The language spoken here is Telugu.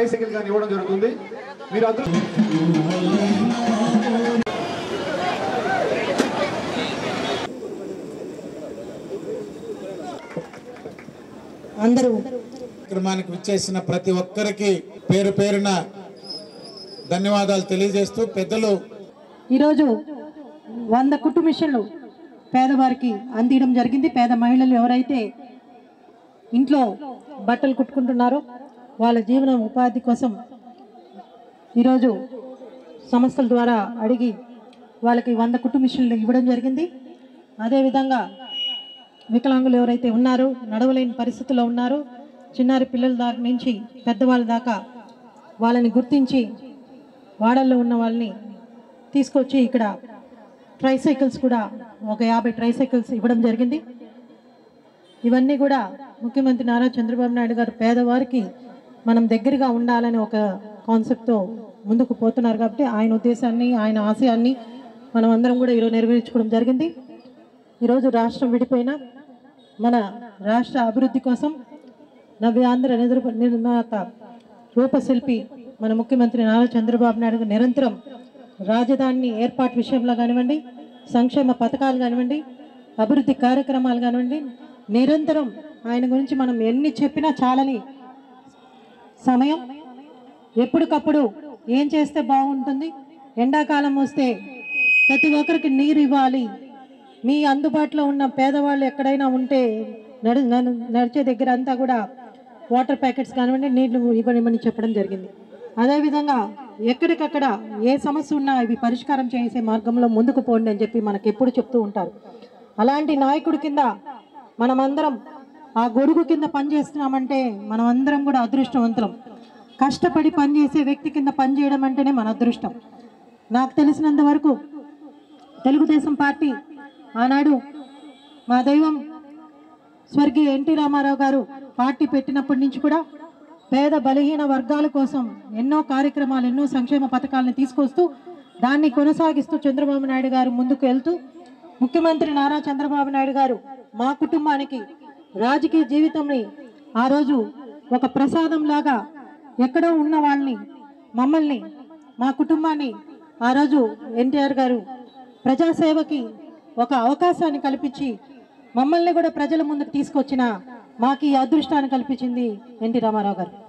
ట్రైసైకిల్ కానీ ఇవ్వడం జరుగుతుంది మీరు అందరూ అందరూ కార్యక్రమానికి విచ్చేసిన ప్రతి ఒక్కరికి పేరు పేరున ధన్యవాదాలు తెలియజేస్తూ పెద్దలు ఈరోజు వంద కుట్టు మిషన్లు పేదవారికి అందించడం జరిగింది పేద మహిళలు ఎవరైతే ఇంట్లో బట్టలు కుట్టుకుంటున్నారో వాళ్ళ జీవన ఉపాధి కోసం ఈరోజు సంస్థల ద్వారా అడిగి వాళ్ళకి వంద కుట్టు మిషన్లు ఇవ్వడం జరిగింది అదేవిధంగా వికలాంగులు ఎవరైతే ఉన్నారో నడవలేని పరిస్థితుల్లో ఉన్నారో చిన్నారి పిల్లల దాకా నుంచి పెద్దవాళ్ళ దాకా వాళ్ళని గుర్తించి వాడల్లో ఉన్న వాళ్ళని తీసుకొచ్చి ఇక్కడ ట్రైసైకిల్స్ కూడా ఒక యాభై ట్రైసైకిల్స్ ఇవ్వడం జరిగింది ఇవన్నీ కూడా ముఖ్యమంత్రి నారా చంద్రబాబు నాయుడు గారు పేదవారికి మనం దగ్గరగా ఉండాలని ఒక కాన్సెప్ట్తో ముందుకు పోతున్నారు కాబట్టి ఆయన ఉద్దేశాన్ని ఆయన ఆశయాన్ని మనం అందరం కూడా ఈరోజు నెరవేర్చుకోవడం జరిగింది ఈరోజు రాష్ట్రం విడిపోయినా మన రాష్ట్ర అభివృద్ధి కోసం నవ్యాంధ్ర నిద్ర- నిర్మాత రూపశిల్పి మన ముఖ్యమంత్రి నారా చంద్రబాబు నాయుడు గారు నిరంతరం రాజధాని ఏర్పాటు విషయంలో కానివ్వండి సంక్షేమ పథకాలు కానివ్వండి అభివృద్ధి కార్యక్రమాలు కానివ్వండి నిరంతరం ఆయన గురించి మనం ఎన్ని చెప్పినా చాలని సమయం ఎప్పటికప్పుడు ఏం చేస్తే బాగుంటుంది ఎండాకాలం వస్తే ప్రతి ఒక్కరికి నీరు ఇవ్వాలి మీ అందుబాటులో ఉన్న పేదవాళ్ళు ఎక్కడైనా ఉంటే నడు నడు- నడిచే దగ్గర అంతా కూడా వాటర్ ప్యాకెట్స్ కానివ్వండి నీళ్లు ఇవ్వనివ్వని చెప్పడం జరిగింది అదేవిధంగా ఎక్కడికక్కడ ఏ సమస్య ఉన్నా ఇవి పరిష్కారం చేసే మార్గంలో ముందుకు పోండి అని చెప్పి మనకు ఎప్పుడు చెప్తూ ఉంటారు అలాంటి నాయకుడి కింద మనమందరం ఆ గొడుగు కింద పనిచేస్తున్నామంటే మనం అందరం కూడా అదృష్టవంతులం కష్టపడి పనిచేసే వ్యక్తి కింద పనిచేయడం అంటేనే మన అదృష్టం నాకు తెలిసినంత వరకు తెలుగుదేశం పార్టీ ఆనాడు మా దైవం స్వర్గీయ ఎన్టీ రామారావు గారు పార్టీ పెట్టినప్పటి నుంచి కూడా పేద బలహీన వర్గాల కోసం ఎన్నో కార్యక్రమాలు ఎన్నో సంక్షేమ పథకాలను తీసుకొస్తూ దాన్ని కొనసాగిస్తూ చంద్రబాబు నాయుడు గారు ముందుకు వెళ్తూ ముఖ్యమంత్రి నారా చంద్రబాబు నాయుడు గారు మా కుటుంబానికి రాజకీయ జీవితంని ఆ రోజు ఒక ప్రసాదం లాగా ఎక్కడో ఉన్న వాళ్ళని మమ్మల్ని మా కుటుంబాన్ని ఆ రోజు ఎన్టీఆర్ గారు ప్రజాసేవకి ఒక అవకాశాన్ని కల్పించి మమ్మల్ని కూడా ప్రజల ముందుకు తీసుకొచ్చిన మాకు ఈ అదృష్టాన్ని కల్పించింది ఎన్టీ రామారావు గారు